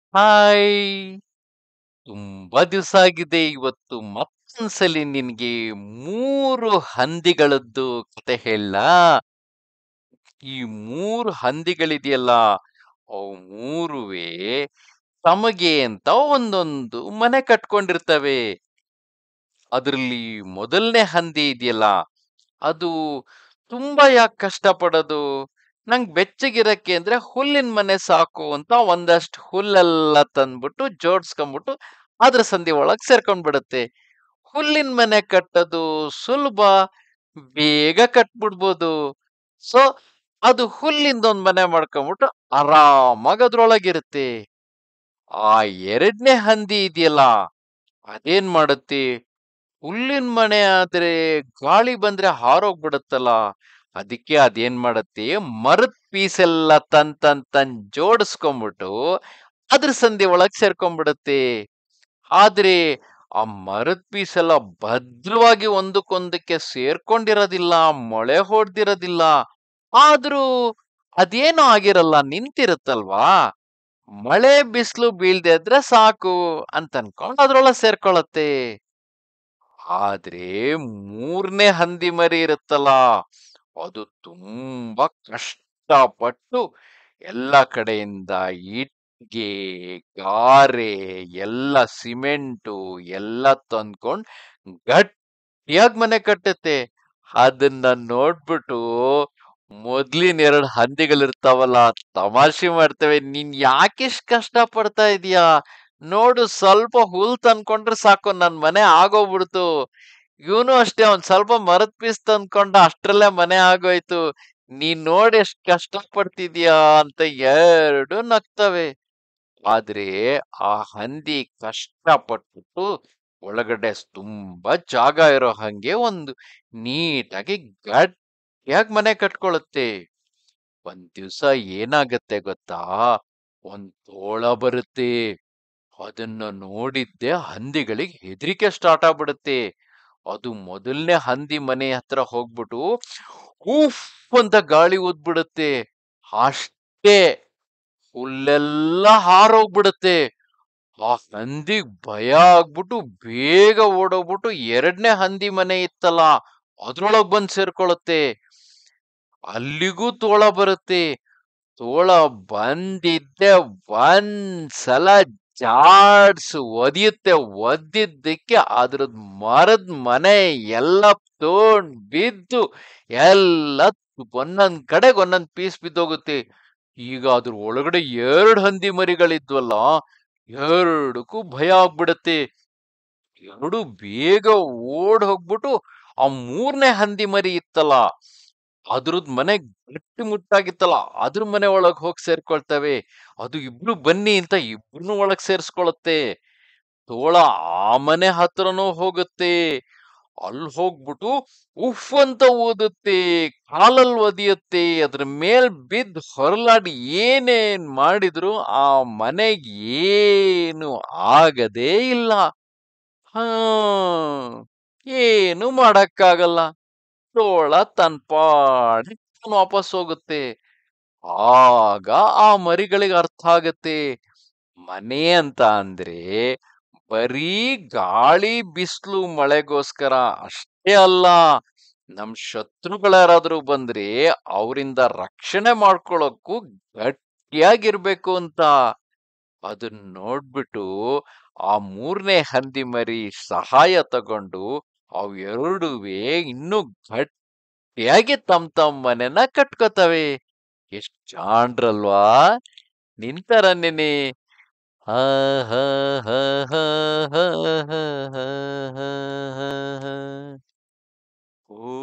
Hi ತುಂಬಾ ದಿವಸ ಆಗಿದೆ ಇವತ್ತು ಮತ್ತೊಂದ್ಸಲಿ ನಿನ್ಗೆ ಮೂರು ಹಂದಿಗಳದ್ದು ಕತೆ ಹೇಳಲಾ ಈ ಮೂರು ಹಂದಿಗಳಿದೆಯಲ್ಲ ಅವು ಮೂರುವೆ ತಮಗೆ ಅಂತ ಒಂದೊಂದು ಮನೆ ಕಟ್ಕೊಂಡಿರ್ತವೆ ಅದ್ರಲ್ಲಿ ಮೊದಲನೇ ಹಂದಿ ಇದೆಯಲ್ಲ ಅದು ತುಂಬಾ ಯಾಕೆ ಕಷ್ಟಪಡೋದು ನಂಗ್ ಬೆಚ್ಚಗಿರಕ್ಕೆ ಅಂದ್ರೆ ಹುಲ್ಲಿನ ಮನೆ ಸಾಕು ಅಂತ ಒಂದಷ್ಟು ಹುಲ್ಲೆಲ್ಲ ತಂದ್ಬಿಟ್ಟು ಜೋಡ್ಸ್ಕೊಂಡ್ಬಿಟ್ಟು ಅದ್ರ ಸಂಧಿ ಒಳಗ್ ಸೇರ್ಕೊಂಡ್ಬಿಡುತ್ತೆ ಹುಲ್ಲಿನ ಮನೆ ಕಟ್ಟೋದು ಸುಲಭ ಬೇಗ ಕಟ್ಬಿಡ್ಬೋದು ಸೊ ಅದು ಹುಲ್ಲಿಂದ ಒಂದ್ ಮನೆ ಮಾಡ್ಕೊಂಡ್ಬಿಟ್ಟು ಆರಾಮಾಗಿ ಅದ್ರೊಳಗಿರುತ್ತೆ ಆ ಎರಡನೇ ಹಂದಿ ಇದೆಯಲ್ಲ ಅದೇನ್ ಮಾಡುತ್ತೆ ಹುಲ್ಲಿನ ಮನೆ ಆದ್ರೆ ಗಾಳಿ ಬಂದ್ರೆ ಹಾರೋಗ್ಬಿಡುತ್ತಲ್ಲ ಅದಕ್ಕೆ ಅದೇನ್ ಮಾಡತ್ತೆ ಮರದ ಪೀಸ್ ಎಲ್ಲ ತನ್ ತನ್ ತನ್ ಜೋಡಿಸ್ಕೊಂಡ್ಬಿಟ್ಟು ಅದ್ರ ಸಂಧಿ ಒಳಗ್ ಸೇರ್ಕೊಂಡ್ಬಿಡುತ್ತೆ ಆದ್ರೆ ಆ ಮರದ ಪೀಸ್ ಎಲ್ಲ ಭದ್ರವಾಗಿ ಒಂದಕ್ಕೊಂದಕ್ಕೆ ಸೇರ್ಕೊಂಡಿರೋದಿಲ್ಲ ಮೊಳೆ ಹೊಡ್ದಿರೋದಿಲ್ಲ ಆದ್ರೂ ಅದೇನೋ ಆಗಿರಲ್ಲ ನಿಂತಿರುತ್ತಲ್ವಾ ಮಳೆ ಬಿಸಿಲು ಬೀಳ್ದೆ ಇದ್ರೆ ಸಾಕು ಅಂತ ಅನ್ಕೊಂಡ್ ಅದ್ರೊಳಗೆ ಸೇರ್ಕೊಳತ್ತೆ ಆದ್ರೆ ಮೂರನೇ ಹಂದಿ ಮರಿ ಇರುತ್ತಲ್ಲ ಅದು ತುಂಬಾ ಕಷ್ಟಪಟ್ಟು ಎಲ್ಲ ಕಡೆಯಿಂದ ಇಟ್ಗೆ ಗಾರೆ ಎಲ್ಲ ಸಿಮೆಂಟು ಎಲ್ಲ ತಂದ್ಕೊಂಡ್ ಗಟ್ಟಿಯಾಗಿ ಮನೆ ಕಟ್ಟುತ್ತೆ ಅದನ್ನ ನೋಡ್ಬಿಟ್ಟು ಮೊದ್ಲಿನ ಎರಡು ಹಂದಿಗಳಿರ್ತಾವಲ್ಲ ತಮಾಷೆ ಮಾಡ್ತವೆ ನೀನ್ ಯಾಕಿಷ್ಟ್ ಕಷ್ಟ ಪಡ್ತಾ ಇದೀಯಾ ನೋಡು ಸ್ವಲ್ಪ ಹುಲ್ ತಂದ್ಕೊಂಡ್ರೆ ಸಾಕು ನನ್ ಮನೆ ಆಗೋಗ್ಬಿಡ್ತು ಇವನು ಅಷ್ಟೇ ಒಂದ್ ಸ್ವಲ್ಪ ಮರದ ಪೀಸ್ ತಂದ್ಕೊಂಡ ಅಷ್ಟ್ರಲ್ಲೇ ಮನೆ ಆಗೋಯ್ತು ನೀನ್ ನೋಡಿ ಎಷ್ಟ್ ಕಷ್ಟ ಪಡ್ತಿದ್ಯಾ ಅಂತ ಎರಡು ನಗ್ತವೆ ಆದ್ರೆ ಆ ಹಂದಿ ಕಷ್ಟಪಟ್ಬಿಟ್ಟು ಒಳಗಡೆ ತುಂಬಾ ಜಾಗ ಇರೋ ಹಂಗೆ ಒಂದು ನೀಟಾಗಿ ಗಟ್ಟಿಯಾಗಿ ಮನೆ ಕಟ್ಕೊಳ್ಳುತ್ತೆ ಒಂದ್ ದಿವ್ಸ ಏನಾಗತ್ತೆ ಗೊತ್ತಾ ಒಂದ್ ತೋಳ ಬರುತ್ತೆ ಅದನ್ನ ನೋಡಿದ್ದೆ ಹಂದಿಗಳಿಗೆ ಹೆದರಿಕೆ ಸ್ಟಾರ್ಟ್ ಆಗ್ಬಿಡುತ್ತೆ ಅದು ಮೊದಲನೇ ಹಂದಿ ಮನೆ ಹತ್ರ ಹೋಗ್ಬಿಟ್ಟು ಉಫ್ ಅಂತ ಗಾಳಿ ಊದ್ಬಿಡುತ್ತೆ ಅಷ್ಟೇ ಹುಲ್ಲೆಲ್ಲ ಹಾರೋಗ್ಬಿಡುತ್ತೆ ಆ ಹಂದಿಗ್ ಭಯ ಆಗ್ಬಿಟ್ಟು ಬೇಗ ಓಡೋಗ್ಬಿಟ್ಟು ಎರಡನೇ ಹಂದಿ ಮನೆ ಇತ್ತಲ್ಲ ಅದ್ರೊಳಗ್ ಬಂದ್ ಸೇರ್ಕೊಳತ್ತೆ ಅಲ್ಲಿಗೂ ತೋಳ ಬರುತ್ತೆ ತೋಳ ಬಂದಿದ್ದೆ ಒಂದ್ಸಲ ಜಾಡ್ಸ್ ಒದಿಯುತ್ತೆ ಒದ್ದಿದ್ದಕ್ಕೆ ಅದ್ರದ್ ಮರದ ಮನೆ ಎಲ್ಲ ತೋಂಡ್ ಬಿದ್ದು ಎಲ್ಲ ಒಂದೊಂದ್ ಕಡೆಗೆ ಒಂದೊಂದ್ ಪೀಸ್ ಬಿದ್ದೋಗುತ್ತೆ ಈಗ ಅದ್ರ ಒಳಗಡೆ ಎರಡು ಹಂದಿ ಮರಿಗಳಿದ್ವಲ್ಲ ಎರಡಕ್ಕೂ ಭಯ ಆಗ್ಬಿಡತ್ತೆ ಎರಡು ಬೇಗ ಓಡ್ ಹೋಗ್ಬಿಟ್ಟು ಆ ಮೂರನೇ ಹಂದಿ ಮರಿ ಇತ್ತಲ್ಲ ಅದ್ರದ್ ಮನೆ ಗಟ್ಟಿ ಮುಟ್ಟಾಗಿತ್ತಲ್ಲ ಅದ್ರ ಮನೆ ಒಳಗ್ ಹೋಗಿ ಸೇರ್ಕೊಳ್ತವೆ ಅದು ಇಬ್ರು ಬನ್ನಿ ಅಂತ ಇಬ್ರು ಒಳಗ್ ಸೇರ್ಸ್ಕೊಳತ್ತೆ ತೋಳ ಆ ಮನೆ ಹತ್ರನೂ ಹೋಗುತ್ತೆ ಅಲ್ಲಿ ಹೋಗ್ಬಿಟ್ಟು ಉಫ್ ಅಂತ ಓದುತ್ತೆ ಕಾಲಲ್ ಒದಿಯುತ್ತೆ ಅದ್ರ ಮೇಲ್ ಬಿದ್ದು ಹೊರಲಾಡಿ ಏನೇನ್ ಮಾಡಿದ್ರು ಆ ಮನೆಗ್ ಏನು ಆಗದೇ ಇಲ್ಲ ಹಾ ಏನು ಮಾಡಕ್ಕಾಗಲ್ಲ ತೋಳ ತನ್ ಪಾಡಿ ತಾನ್ ವಾಪಸ್ ಹೋಗುತ್ತೆ ಆಗ ಆ ಮರಿಗಳಿಗೆ ಅರ್ಥ ಆಗತ್ತೆ ಮನೆ ಅಂತ ಅಂದ್ರೆ ಬರೀ ಗಾಳಿ ಬಿಸಿಲು ಮಳೆಗೋಸ್ಕರ ಅಷ್ಟೇ ಅಲ್ಲ ನಮ್ ಶತ್ರುಗಳಾರಾದ್ರೂ ಬಂದ್ರೆ ಅವರಿಂದ ರಕ್ಷಣೆ ಮಾಡ್ಕೊಳಕ್ಕೂ ಗಟ್ಟಿಯಾಗಿರ್ಬೇಕು ಅಂತ ಅದನ್ನ ನೋಡ್ಬಿಟ್ಟು ಆ ಮೂರನೇ ಹಂದಿ ಮರಿ ಸಹಾಯ ತಗೊಂಡು ಅವ್ ಎರಡುವೆ ಇನ್ನೂ ಗಟ್ಟಿಯಾಗಿ ತಮ್ ತಮ್ಮ ಮನೆನ ಕಟ್ಕೋತವೆ ಎಷ್ಟ್ ಜಾಣ್ರಲ್ವಾ ನಿಂತರನ್ನೇನೆ ಹಾ ಹಾ ಹಾ ಹಾ ಹಾ ಹಾ ಹಾ ಹಾ ಹಾ ಹಾ.